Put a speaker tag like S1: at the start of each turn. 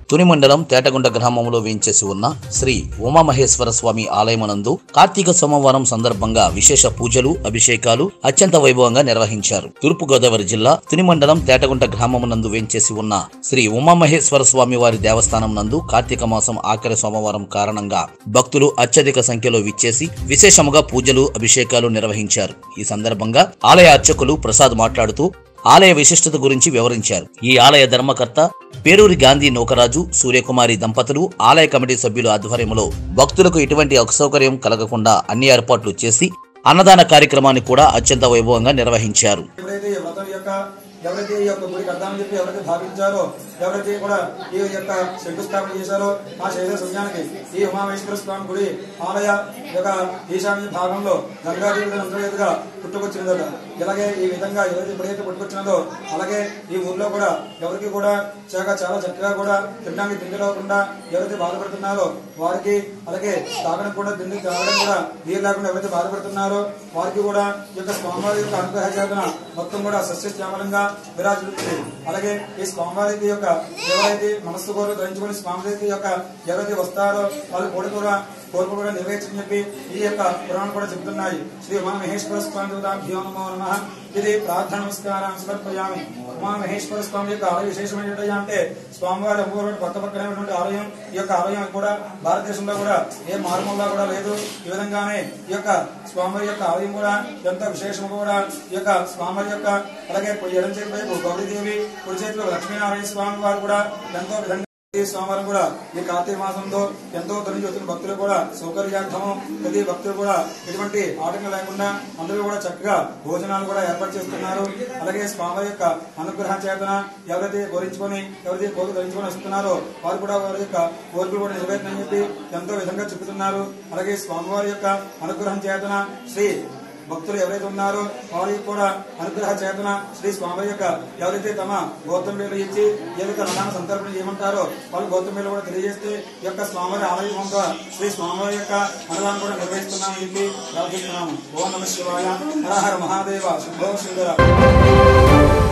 S1: తుని మండలం తేటగుంట గ్రామంలో వేంచేసి ఉన్న శ్రీ ఉమామహేశ్వర స్వామి ఆలయమనందు కార్తీక సోమవారం సందర్భంగా విశేష పూజలు అభిషేకాలు అత్యంత వైభవంగా నిర్వహించారు తూర్పు గోదావరి జిల్లా తుని మండలం తేటగుంట గ్రామమునందు వేంచేసి ఉన్న శ్రీ ఉమామహేశ్వర స్వామి వారి దేవస్థానం నందు కార్తీక మాసం ఆఖరి సోమవారం కారణంగా భక్తులు అత్యధిక సంఖ్యలో విచ్చేసి విశేషముగా పూజలు అభిషేకాలు నిర్వహించారు ఈ సందర్భంగా ఆలయ అర్చకులు ప్రసాద్ మాట్లాడుతూ ఆలయ విశిష్టత గురించి వివరించారు ఈ ఆలయ ధర్మకర్త పేరూరి గాంధీ నూకరాజు సూర్యకుమారి దంపతులు ఆలయ కమిటీ సభ్యుల ఆధ్వర్యంలో భక్తులకు ఎటువంటి అసౌకర్యం కలగకుండా అన్ని ఏర్పాట్లు చేసి అన్నదాన కార్యక్రమాన్ని కూడా అత్యంత వైభవంగా నిర్వహించారు
S2: ఎవరైతే ఈ వ్రతం యొక్క ఎవరైతే ఈ యొక్క గుడి కడదామని చెప్పి ఎవరైతే భావించారో ఎవరైతే కూడా ఈ యొక్క శంకుస్థాపన చేశారో ఆ శైల సమయానికి ఈ ఉమామేశ్వర స్వామి గుడి ఆలయ యొక్క ఈశాన్య భాగంలో గంగాదేవి అంతర్గతగా పుట్టుకొచ్చినదట ఇలాగే ఈ విధంగా ఎవరైతే ఎప్పుడైతే పుట్టుకొచ్చినదో అలాగే ఈ ఊర్లో కూడా ఎవరికి కూడా చాలా చాలా చక్కగా కూడా తినడానికి తిండి లేకుండా ఎవరైతే బాధపడుతున్నారో వారికి అలాగే తాగడం కూడా తిండి తాగడం కూడా నీరు లేకుండా ఎవరైతే బాధపడుతున్నారో వారికి కూడా ఈ యొక్క స్వామివారి యొక్క అనుగ్రహ చేతన మొత్తం కూడా సస్యశ్యామలంగా విరాజిల్లుతుంది అలాగే ఈ స్వామివారికి యొక్క ఎవరైతే మనస్సు కోరు ధరించుకుని స్వామివారికి యొక్క ఎవరైతే వస్తారో వాళ్ళు కూడా కూడా కోరిక కూడా నెరవేర్చని చెప్పి ఈ యొక్క పురాణం కూడా చెబుతున్నాయి శ్రీ ఉమా మహేశ్వర స్వామి దేవతాభ్యో నమో నమ ఇది ప్రార్థన నమస్కారం సమర్పయామి ఉమా మహేశ్వర స్వామి యొక్క ఆలయ విశేషం ఏంటంటే అంటే స్వామివారి అమ్మవారి పక్క పక్కనే ఉన్నటువంటి ఆలయం ఈ యొక్క ఆలయం కూడా భారతదేశంలో కూడా ఏ మారుమూలలో కూడా లేదు ఈ విధంగానే ఈ యొక్క స్వామివారి యొక్క ఆలయం కూడా ఎంతో విశేషం కూడా ఈ యొక్క స్వామివారి యొక్క అలాగే ఎడం చేతి వైపు గౌరీదేవి కుడి చేతిలో లక్ష్మీనారాయణ స్వామి వారు కూడా ఎంతో విధంగా ఈ సోమవారం కూడా ఈ కార్తీక మాసంలో ఎంతో తరలి వచ్చిన భక్తులు కూడా సౌకర్యార్థం ప్రతి భక్తులు కూడా ఎటువంటి ఆటంకం లేకుండా అందరూ కూడా చక్కగా భోజనాలు కూడా ఏర్పాటు చేస్తున్నారు అలాగే స్వామి యొక్క అనుగ్రహం చేతన ఎవరైతే గౌరించుకొని ఎవరైతే కోరిక ధరించుకొని వస్తున్నారో వారు కూడా వారి యొక్క కోరికలు కూడా నెరవేరుతాయని చెప్పి ఎంతో విధంగా చెబుతున్నారు అలాగే స్వామివారి యొక్క అనుగ్రహం చేతన శ్రీ భక్తులు ఎవరైతే ఉన్నారో వారికి కూడా అనుగ్రహ చేతన శ్రీ స్వామి యొక్క ఎవరైతే తమ గౌతమ వేలు ఇచ్చి ఏదైతే అన్నదాన సంతర్పణ చేయమంటారో వాళ్ళు గౌతమ వేలు కూడా తెలియజేస్తే ఈ యొక్క స్వామివారి ఆలయం యొక్క శ్రీ స్వామివారి యొక్క అన్నదానం కూడా నిర్వహిస్తున్నామని చెప్పి ప్రార్థిస్తున్నాము ఓం నమ శివాయ హర హర మహాదేవ శుభో సుందర